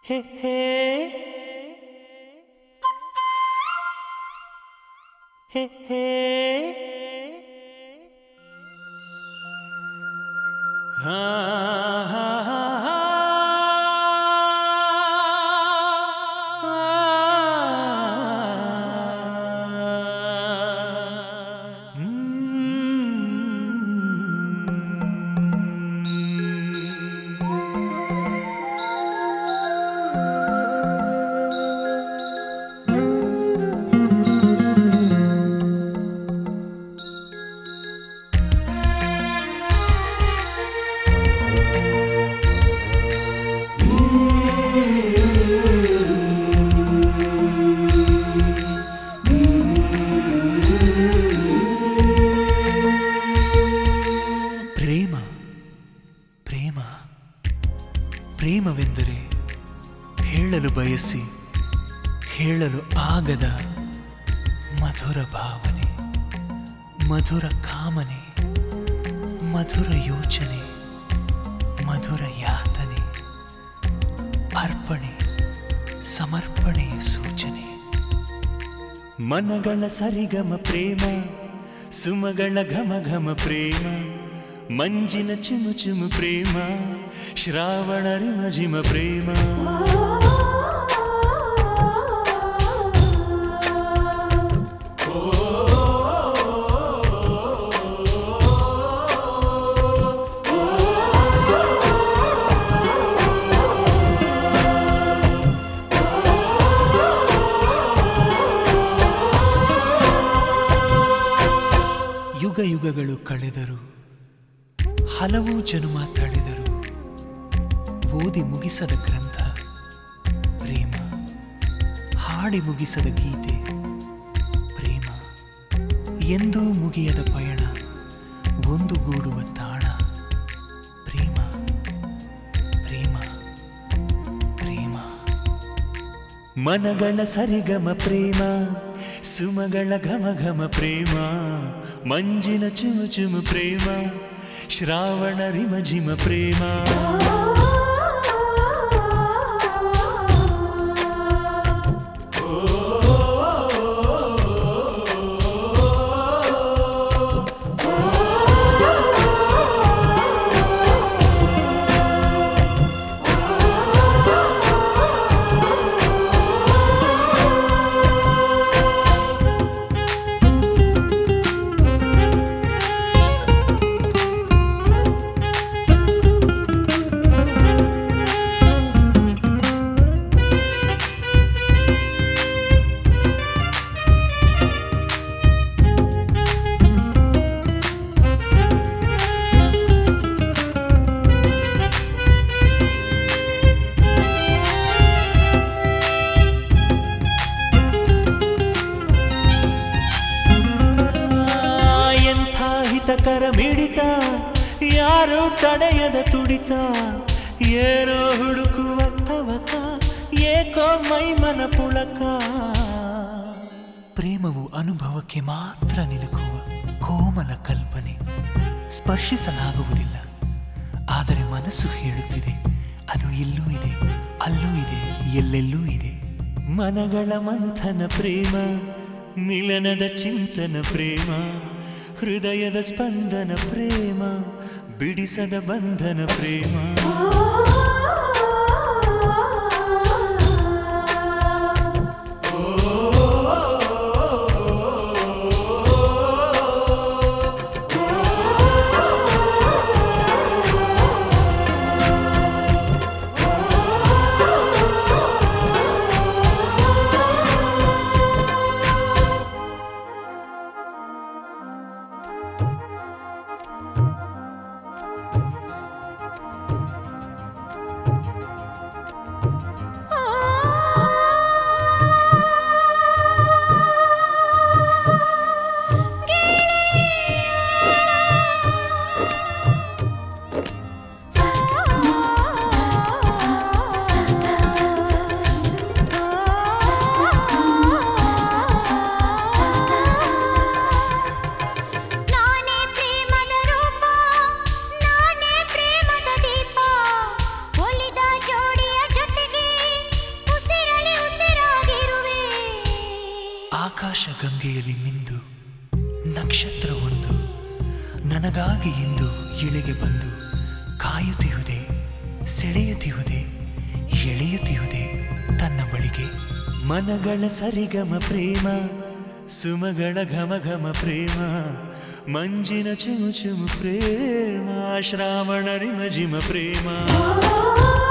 ಹೇ ಹೇ ಹೇ ಹೇ ಹಾ ಹಾ ಹಾ ಹಾ. ಹ್ಮ್. ಪ್ರೇಮ ಪ್ರೇಮ ಪ್ರೇಮವೆಂದರೆ ಹೇಳಲು ಬಯಸಿ ಹೇಳಲು ಆಗದ ಮಧುರ ಭಾವನೆ ಮಧುರ ಕಾಮನೆ ಮಧುರ ಯೋಚನೆ ಮಧುರ ಯಾತನೆ ಅರ್ಪಣೆ ಸಮರ್ಪಣೆ ಸೂಚನೆ ಮನಗಳ ಸರಿಗಮ ಪ್ರೇಮ ಸುಮಗಳ ಘಮ ಘಮ ಪ್ರೇಮ ಮಂಜಿನ ಚುಮು ಚುಮು ಪ್ರೇಮ ಶ್ರಾವಣ ರಿಮ ಜಿಮ ಪ್ರೇಮ ಯುಗ ಯುಗಗಳು ಕಳೆದರು ಹಲವು ಜನುಮ ತಳೆದರು ಓದಿ ಮುಗಿಸದ ಗ್ರಂಥ ಪ್ರೇಮ ಹಾಡಿ ಮುಗಿಸದ ಗೀತೆ ಪ್ರೇಮ ಎಂದೂ ಮುಗಿಯದ ಪಯಣ ಒಂದು ಗೂಡುವ ತಾಣ ಪ್ರೇಮ ಪ್ರೇಮ ಪ್ರೇಮ ಮನಗಳ ಸರಿಗಮ ಪ್ರೇಮ ಸುಮಗಳ ಘಮ ಘಮ ಪ್ರೇಮ ಮಂಜಿನ ಚುಮು ಚುಮು ಪ್ರೇಮ ಶ್ರಾವಣ ರಿಮ ಜಿಮ ಪ್ರೇಮ ಆ, ಎಂಥ ಹಿತಕರ ಮಿಡಿತ ಯಾರು ತಡೆಯದ ತುಡಿತ ಏನೋ ಹುಡುಕುವ ತವಕ ಏಕೋ ಮೈಮನ ಪುಳಕ ಪ್ರೇಮವು ಅನುಭವಕ್ಕೆ ಮಾತ್ರ ನಿಲುಕುವ ಕೋಮಲ ಕಲ್ಪನೆ ಸ್ಪರ್ಶಿಸಲಾಗುವುದಿಲ್ಲ ಆದರೆ ಮನಸ್ಸು ಹೇಳುತ್ತಿದೆ ಅದು ಇಲ್ಲೂ ಇದೆ ಅಲ್ಲೂ ಇದೆ ಎಲ್ಲೆಲ್ಲೂ ಇದೆ ಮನಗಳ ಮಂಥನ ಪ್ರೇಮ ಮಿಲನದ ಚಿಂತನ ಪ್ರೇಮ ಹೃದಯದ ಸ್ಪಂದನ ಪ್ರೇಮ ಬಿಡಿಸದ ಬಂಧನ ಪ್ರೇಮ ಆಕಾಶ ಗಂಗೆಯಲ್ಲಿ ಮಿಂದು ನಕ್ಷತ್ರವೊಂದು ನನಗಾಗಿ ಎಂದು ಇಳೆಗೆ ಬಂದು ಕಾಯುತ್ತಿಹುದೆ ಸೆಳೆಯುತ್ತಿಹುದೆ ಎಳೆಯುತ್ತಿಹುದೆ ತನ್ನ ಬಳಿಗೆ ಮನಗಳ ಸರಿಗಮ ಪ್ರೇಮ ಸುಮಗಳ ಘಮ ಘಮ ಪ್ರೇಮ ಮಂಜಿನ ಚುಮು ಚುಮು ಪ್ರೇಮ ಶ್ರಾವಣ ರಿಮ ಜಿಮ ಪ್ರೇಮ